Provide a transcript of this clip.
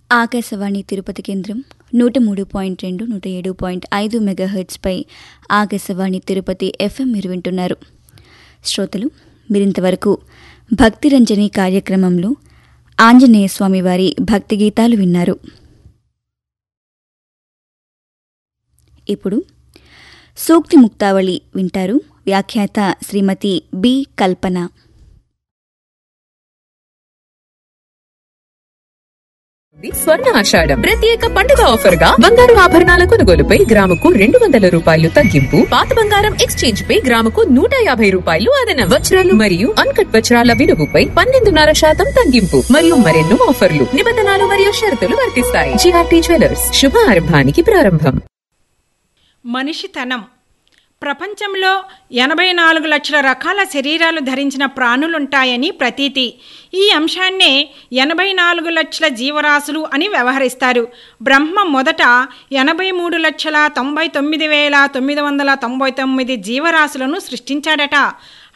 ఆకాశవాణి తిరుపతి కేంద్రం నూట మూడు పాయింట్ రెండు నూట ఏడు పాయింట్ ఐదు మెగాహెర్ట్స్పై ఆకాశవాణి తిరుపతి ఎఫ్ఎం మీరు వింటున్నారు శ్రోతలు మీరింతవరకు భక్తిరంజని కార్యక్రమంలో ఆంజనేయ స్వామి వారి భక్తి గీతాలు విన్నారు ఇప్పుడు సూక్తి ముక్తావళి వింటారు వ్యాఖ్యాత శ్రీమతి బి కల్పన ఇది స్వర్ణ ఆషాఢం ప్రత్యేక పండుగ ఆఫర్ గా బంగారు ఆభరణాల కొనుగోలుపై గ్రాముకు రెండు వందల రూపాయలు తగ్గింపు పాత బంగారం ఎక్స్చేంజ్ పై గ్రాముకు నూట యాభై రూపాయలు అదనం వజ్రాలు మరియు అన్కట్ వజ్రాల విలువపై పన్నెండున్నర శాతం తగ్గింపు మరియు మరెన్నో ఆఫర్లు నిబంధనలు మరియు షరతులు వర్తిస్తాయి జిఆర్టీ జ్యువెలర్స్ శుభారంభానికి ప్రారంభం మనిషితనం ప్రపంచంలో ఎనభై నాలుగు లక్షల రకాల శరీరాలు ధరించిన ప్రాణులుంటాయని ప్రతీతి ఈ అంశాన్నే ఎనభై నాలుగు లక్షల జీవరాశులు అని వ్యవహరిస్తారు బ్రహ్మ మొదట ఎనభై మూడు లక్షల తొంభై తొమ్మిది వేల తొమ్మిది వందల తొంభై తొమ్మిది జీవరాశులను సృష్టించాడట